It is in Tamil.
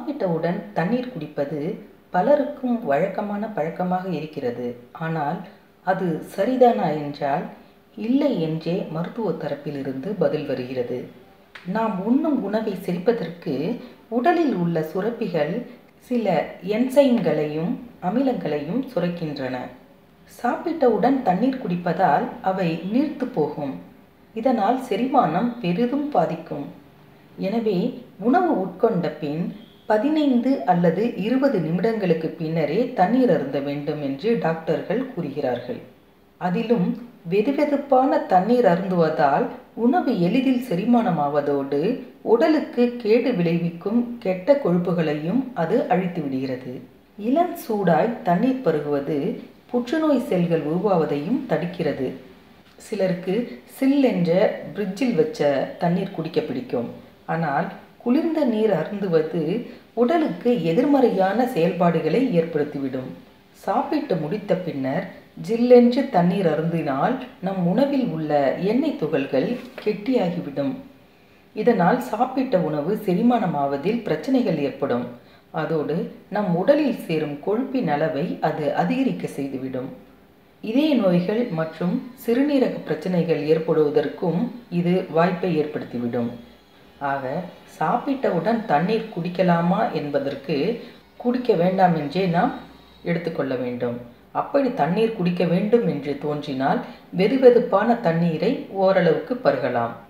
சாப்பிட்டவுடன் தண்ணீர் குடிப்பது பலருக்கும் வழக்கமான பழக்கமாக இருக்கிறது ஆனால் அது சரிதானா என்றால் இல்லை என்றே மருத்துவ தரப்பிலிருந்து பதில் வருகிறது நாம் உண்ணும் உணவை செரிப்பதற்கு உடலில் உள்ள சுரப்பிகள் சில என்சைம்களையும் அமிலங்களையும் சுரக்கின்றன சாப்பிட்டவுடன் தண்ணீர் குடிப்பதால் அவை நீர்த்து போகும் இதனால் செரிமானம் பெரிதும் பாதிக்கும் எனவே உணவு உட்கொண்ட பின் பதினைந்து அல்லது இருபது நிமிடங்களுக்கு பின்னரே தண்ணீர் அருந்த வேண்டும் என்று டாக்டர்கள் கூறுகிறார்கள் அதிலும் வெதுவெதுப்பான தண்ணீர் அருந்துவதால் உணவு எளிதில் செரிமானமாவதோடு உடலுக்கு கேடு விளைவிக்கும் கெட்ட கொழுப்புகளையும் அது அழித்து விடுகிறது இளம் சூடாய் தண்ணீர் பருகுவது புற்றுநோய் செல்கள் உருவாவதையும் தடுக்கிறது சிலருக்கு சில் என்ற பிரிட்ஜில் வச்ச தண்ணீர் குடிக்க பிடிக்கும் ஆனால் குளிர்ந்த நீர் அருந்துவது உடலுக்கு எதிர்மறையான செயல்பாடுகளை ஏற்படுத்திவிடும் சாப்பிட்டு முடித்த பின்னர் ஜில்லென்று தண்ணீர் அருந்தினால் நம் உணவில் உள்ள எண்ணெய் துகள்கள் கெட்டியாகிவிடும் இதனால் சாப்பிட்ட உணவு செரிமானமாவதில் பிரச்சனைகள் ஏற்படும் அதோடு நம் உடலில் சேரும் கொழுப்பின் அளவை அது அதிகரிக்க செய்துவிடும் இதய நோய்கள் மற்றும் சிறுநீரக பிரச்சனைகள் ஏற்படுவதற்கும் இது வாய்ப்பை ஏற்படுத்திவிடும் ஆக சாப்பிட்டவுடன் தண்ணீர் குடிக்கலாமா என்பதற்கு குடிக்க வேண்டாம் என்றே நாம் எடுத்துக்கொள்ள வேண்டும் அப்படி தண்ணீர் குடிக்க வேண்டும் என்று தோன்றினால் வெதுவெதுப்பான தண்ணீரை ஓரளவுக்கு பருகலாம்